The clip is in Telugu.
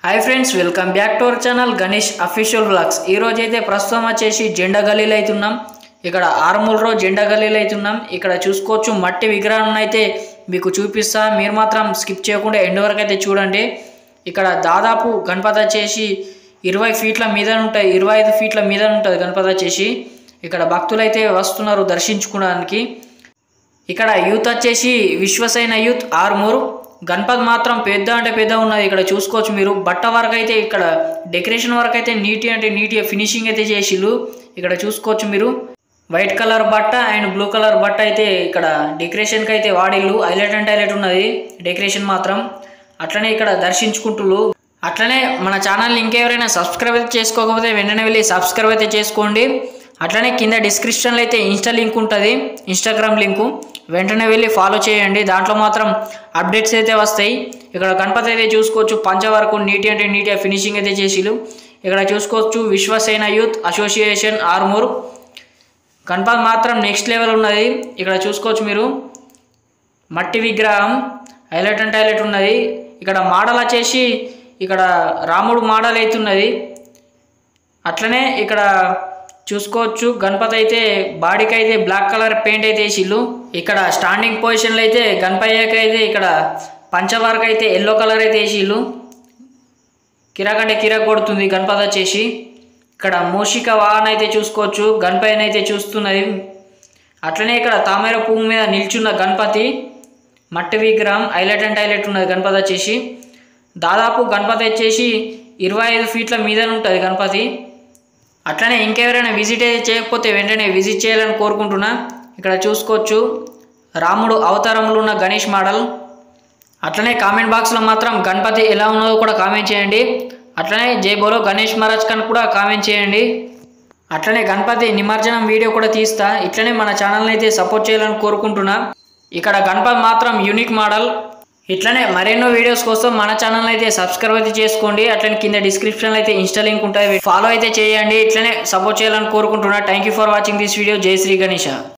hi friends welcome back to our channel Ganesh official vlogs ఈ రోజు అయితే ప్రస్తుతం వచ్చేసి జెండా గల్లీలో అవుతున్నాం ఇక్కడ ఆరుమూల రోజు జెండా గల్లీలో అవుతున్నాం ఇక్కడ చూసుకోవచ్చు మట్టి విగ్రహం అయితే మీకు చూపిస్తా మీరు మాత్రం స్కిప్ చేయకుండా ఎండ్ వరకు అయితే చూడండి ఇక్కడ దాదాపు గణపతి వచ్చేసి ఇరవై ఫీట్ల మీద ఉంటాయి ఇరవై ఐదు ఫీట్ల మీద ఉంటుంది గణపతి వచ్చేసి ఇక్కడ భక్తులు అయితే వస్తున్నారు దర్శించుకోవడానికి ఇక్కడ యూత్ వచ్చేసి విశ్వసైన యూత్ ఆర్మూర్ గణపతి మాత్రం పెద్ద అంటే పెద్ద ఉన్నది ఇక్కడ చూసుకోవచ్చు మీరు బట్ట వరకు అయితే ఇక్కడ డెకరేషన్ వరకు అయితే నీటి అంటే నీట్గా ఫినిషింగ్ అయితే చేసిళ్ళు ఇక్కడ చూసుకోవచ్చు మీరు వైట్ కలర్ బట్ట అండ్ బ్లూ కలర్ బట్ట అయితే ఇక్కడ డెకరేషన్కి అయితే వాడిళ్ళు హైలైట్ అండ్ హైలైట్ ఉన్నది డెకరేషన్ మాత్రం అట్లనే ఇక్కడ దర్శించుకుంటుళ్ళు అట్లనే మన ఛానల్ని ఇంకెవరైనా సబ్స్క్రైబ్ అయితే చేసుకోకపోతే వెంటనే వెళ్ళి సబ్స్క్రైబ్ అయితే చేసుకోండి అట్లనే కింద డిస్క్రిప్షన్లో అయితే ఇన్స్టా లింక్ ఉంటుంది ఇన్స్టాగ్రామ్ లింకు వెంటనే వెళ్ళి ఫాలో చేయండి దాంట్లో మాత్రం అప్డేట్స్ అయితే వస్తాయి ఇక్కడ గణపతి అయితే చూసుకోవచ్చు పంచ వరకు నీటి అంటే నీట్గా ఫినిషింగ్ అయితే చేసిలు ఇక్కడ చూసుకోవచ్చు విశ్వసేన యూత్ అసోసియేషన్ ఆర్మూర్ గణపతి మాత్రం నెక్స్ట్ లెవెల్ ఉన్నది ఇక్కడ చూసుకోవచ్చు మీరు మట్టి విగ్రహం హైలైట్ అంటే హైలైట్ ఉన్నది ఇక్కడ మోడల్ వచ్చేసి ఇక్కడ రాముడు మోడల్ అవుతున్నది అట్లనే ఇక్కడ చూసుకోవచ్చు గణపతి అయితే బాడీకి అయితే బ్లాక్ కలర్ పెయింట్ అయితే వేసిళ్ళు ఇక్కడ స్టాండింగ్ పొజిషన్లో అయితే గణపయ్యకి అయితే ఇక్కడ పంచవర్క్ అయితే ఎల్లో కలర్ అయితే వేసిళ్ళు కిరాకంటే కిరాక్ కొడుతుంది గణపతి వచ్చేసి ఇక్కడ మూషిక వాహన అయితే చూసుకోవచ్చు గణపతిని అయితే చూస్తున్నది అట్లనే ఇక్కడ తామర పువ్వు మీద నిల్చున్న గణపతి మట్టి విగ్రహం హైలైట్ అండ్ హైలైట్ ఉన్నది గణపతి వచ్చేసి దాదాపు గణపతి వచ్చేసి ఇరవై ఐదు ఫీట్ల మీద ఉంటుంది గణపతి అట్లనే ఇంకెవరైనా విజిట్ అయితే చేయకపోతే వెంటనే విజిట్ చేయాలని కోరుకుంటున్నా ఇక్కడ చూసుకోవచ్చు రాముడు అవతారంలో ఉన్న గణేష్ మోడల్ అట్లనే కామెంట్ బాక్స్లో మాత్రం గణపతి ఎలా ఉన్నదో కూడా కామెంట్ చేయండి అట్లనే జై బోలో గణేష్ మహారాజ్ ఖాన్ కూడా కామెంట్ చేయండి అట్లనే గణపతి నిమజ్జనం వీడియో కూడా తీస్తా ఇట్లనే మన ఛానల్ని అయితే సపోర్ట్ చేయాలని కోరుకుంటున్నా ఇక్కడ గణపతి మాత్రం యూనిక్ మోడల్ ఇట్లనే మరెన్నో వీడియోస్ కోసం మన ఛానల్ అయితే సబ్స్క్రైబ్ అయితే చేసుకోండి అట్లనే కింద డిస్క్రిప్షన్లో అయితే ఇన్స్టా లింక్ ఉంటుంది ఫాలో అయితే చేయండి ఇట్లనే సపోర్ట్ చేయాలని కోరుకుంటున్నా thank you for watching this video Jai Shri Ganesha